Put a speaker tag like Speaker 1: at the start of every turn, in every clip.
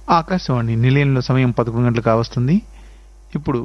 Speaker 1: ఆకాశవాణి నిలయంలో సమయం పదకొండు గంటలు కావస్తుంది ఇప్పుడు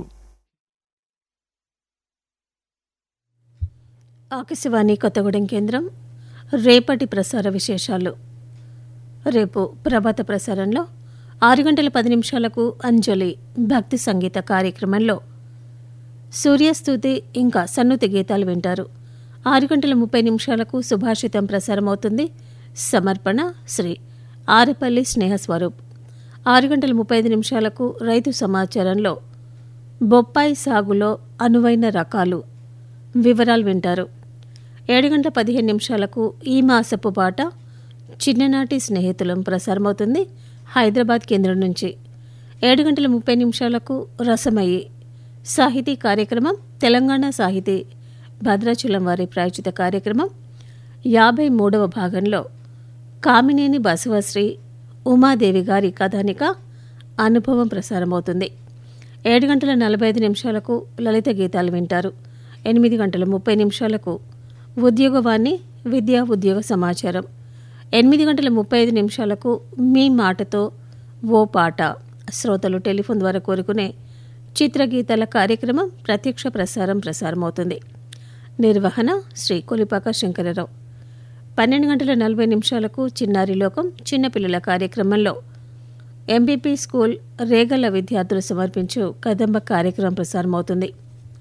Speaker 2: ఆకాశవాణి కొత్తగూడెం కేంద్రం రేపటి ప్రసార విశేషాలు రేపు ప్రభాత ప్రసారంలో ఆరు గంటల పది నిమిషాలకు అంజలి భక్తి సంగీత కార్యక్రమంలో సూర్యస్తుతి ఇంకా సన్నుతి గీతాలు వింటారు ఆరు గంటల ముప్పై నిమిషాలకు సుభాషితం ప్రసారమవుతుంది సమర్పణ శ్రీ ఆరపల్లి స్నేహస్వరూప్ ఆరు గంటల ముప్పై ఐదు నిమిషాలకు రైతు సమాచారంలో బొప్పాయి సాగులో అనువైన రకాలు వివరాలు వింటారు ఏడు గంటల పదిహేను నిమిషాలకు ఈ మాసపు పాట చిన్ననాటి స్నేహితులం ప్రసారమవుతుంది హైదరాబాద్ కేంద్రం నుంచి ఏడు గంటల ముప్పై నిమిషాలకు రసమయ్యి సాహితీ కార్యక్రమం తెలంగాణ సాహితీ భద్రాచలం వారి ప్రాయోజిత కార్యక్రమం యాభై మూడవ భాగంలో కామినేని బసవశ్రీ ఉమాదేవి గారి కథానిక అనుభవం ప్రసారమవుతుంది ఏడు గంటల నలభై ఐదు నిమిషాలకు లలిత గీతాలు వింటారు ఎనిమిది గంటల ముప్పై నిమిషాలకు ఉద్యోగవాణి విద్యా ఉద్యోగ సమాచారం ఎనిమిది గంటల ముప్పై ఐదు నిమిషాలకు మీ మాటతో ఓ పాట శ్రోతలు టెలిఫోన్ ద్వారా కోరుకునే చిత్రగీతాల కార్యక్రమం ప్రత్యక్ష ప్రసారం ప్రసారమవుతుంది నిర్వహణ శ్రీ కొలిపాక శంకరరావు పన్నెండు గంటల నలభై నిమిషాలకు చిన్నారి లోకం చిన్నపిల్లల కార్యక్రమంలో ఎంబీపీ స్కూల్ రేగల విద్యార్థులు సమర్పించు కదంబ కార్యక్రమం ప్రసారమవుతుంది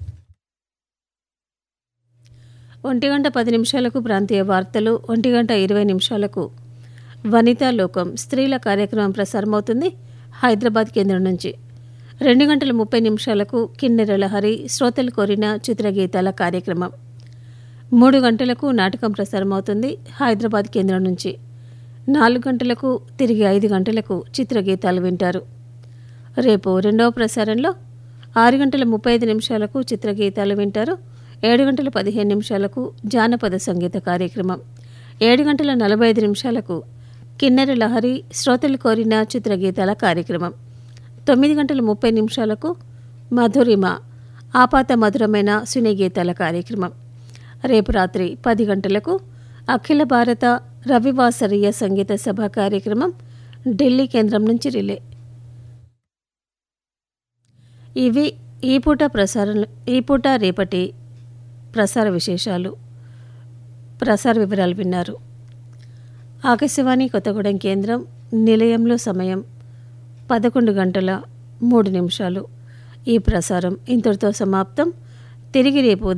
Speaker 2: ఒంటి గంట పది నిమిషాలకు ప్రాంతీయ వార్తలు ఒంటి గంట ఇరవై నిమిషాలకు వనితా లోకం స్త్రీల కార్యక్రమం ప్రసారమవుతుంది హైదరాబాద్ కేంద్రం నుంచి రెండు గంటల ముప్పై నిమిషాలకు కిన్నెర లహరి శ్రోతలు కోరిన చిత్రగీతాల కార్యక్రమం మూడు గంటలకు నాటకం ప్రసారమవుతుంది హైదరాబాద్ కేంద్రం నుంచి నాలుగు గంటలకు తిరిగి ఐదు గంటలకు చిత్రగీతాలు వింటారు రేపు రెండవ ప్రసారంలో ఆరు గంటల ముప్పై ఐదు నిమిషాలకు చిత్రగీతాలు వింటారు ఏడు గంటల పదిహేను నిమిషాలకు జానపద సంగీత కార్యక్రమం ఏడు గంటల నలభై ఐదు నిమిషాలకు కిన్నెర లహరి శ్రోతలు కోరిన చిత్రగీతాల కార్యక్రమం తొమ్మిది గంటల ముప్పై నిమిషాలకు మధురిమ ఆపాత మధురమైన సినీ గీతాల కార్యక్రమం రేపు రాత్రి పది గంటలకు అఖిల భారత రవివాసరీయ సంగీత సభ కార్యక్రమం ఢిల్లీ కేంద్రం నుంచి రిలే ఇవి ఈ పూట ప్రసారం ఈ పూట రేపటి ప్రసార విశేషాలు ప్రసార వివరాలు విన్నారు ఆకాశవాణి కొత్తగూడెం కేంద్రం నిలయంలో సమయం పదకొండు గంటల మూడు నిమిషాలు ఈ ప్రసారం ఇంతటితో సమాప్తం తిరిగి రేపు ఉదయం